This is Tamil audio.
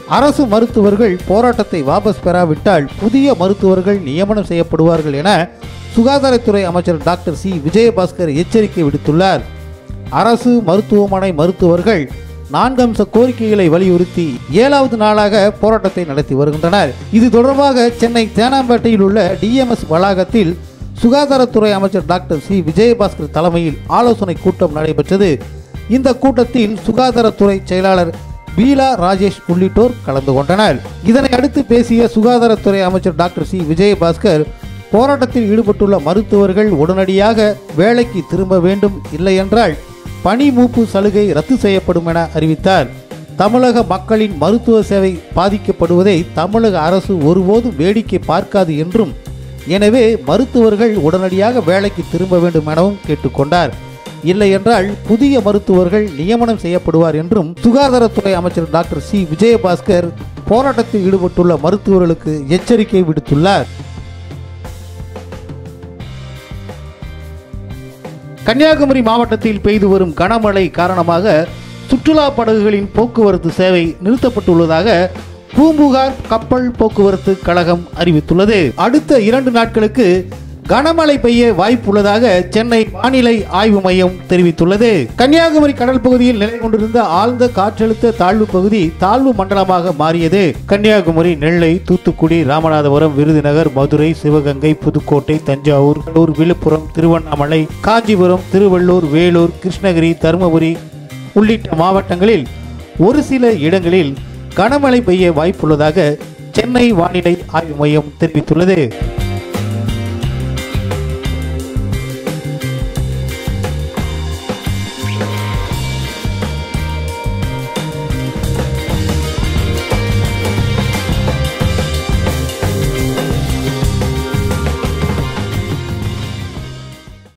அரசு மருத்துவர்கள் போராட்டத்தை வாபஸ் பெறாவிட்டால் புதிய மருத்துவர்கள் நியமனம் செய்யப்படுவார்கள் என சுகாதாரத்துறை அமைச்சர் டாக்டர் சி விஜயபாஸ்கர் எச்சரிக்கை விடுத்துள்ளார் அரசு மருத்துவமனை மருத்துவர்கள் நான்கம்ச கோரிக்கைகளை வலியுறுத்தி ஏழாவது நாளாக போராட்டத்தை நடத்தி வருகின்றனர் இது தொடர்பாக சென்னை தேனாம்பேட்டையில் உள்ள டிஎம்எஸ் வளாகத்தில் சுகாதாரத்துறை அமைச்சர் டாக்டர் சி விஜயபாஸ்கர் தலைமையில் ஆலோசனை கூட்டம் நடைபெற்றது இந்த கூட்டத்தில் சுகாதாரத்துறை செயலாளர் பீலா ராஜேஷ் உள்ளிட்டோர் கலந்து கொண்டனர் இதனை அடுத்து பேசிய சுகாதாரத்துறை அமைச்சர் டாக்டர் சி விஜயபாஸ்கர் போராட்டத்தில் ஈடுபட்டுள்ள மருத்துவர்கள் உடனடியாக வேலைக்கு திரும்ப வேண்டும் இல்லையென்றால் பணி மூப்பு சலுகை ரத்து செய்யப்படும் என அறிவித்தார் தமிழக மக்களின் மருத்துவ சேவை பாதிக்கப்படுவதை தமிழக அரசு ஒருபோதும் வேடிக்கை பார்க்காது என்றும் எனவே மருத்துவர்கள் உடனடியாக வேலைக்கு திரும்ப வேண்டும் எனவும் கேட்டுக்கொண்டார் இல்லையென்றால் புதிய மருத்துவர்கள் நியமனம் செய்யப்படுவார் என்றும் சுகாதாரத்துறை அமைச்சர் டாக்டர் சி விஜயபாஸ்கர் போராட்டத்தில் ஈடுபட்டுள்ள மருத்துவர்களுக்கு எச்சரிக்கை விடுத்துள்ளார் கன்னியாகுமரி மாவட்டத்தில் பெய்து வரும் கனமழை காரணமாக சுற்றுலா படகுகளின் போக்குவரத்து சேவை நிறுத்தப்பட்டுள்ளதாக பூம்புகார் கப்பல் போக்குவரத்து கழகம் அறிவித்துள்ளது அடுத்த இரண்டு நாட்களுக்கு கனமழை பெய்ய வாய்ப்புள்ளதாக சென்னை வானிலை ஆய்வு மையம் தெரிவித்துள்ளது கன்னியாகுமரி கடல் பகுதியில் நிலை கொண்டிருந்த ஆழ்ந்த காற்றழுத்த தாழ்வு பகுதி தாழ்வு மண்டலமாக மாறியது கன்னியாகுமரி நெல்லை தூத்துக்குடி ராமநாதபுரம் விருதுநகர் மதுரை சிவகங்கை புதுக்கோட்டை தஞ்சாவூர் கடலூர் விழுப்புரம் திருவண்ணாமலை காஞ்சிபுரம் திருவள்ளூர் வேலூர் கிருஷ்ணகிரி தருமபுரி உள்ளிட்ட மாவட்டங்களில் ஒரு சில இடங்களில் கனமழை பெய்ய வாய்ப்புள்ளதாக சென்னை வானிலை ஆய்வு மையம் தெரிவித்துள்ளது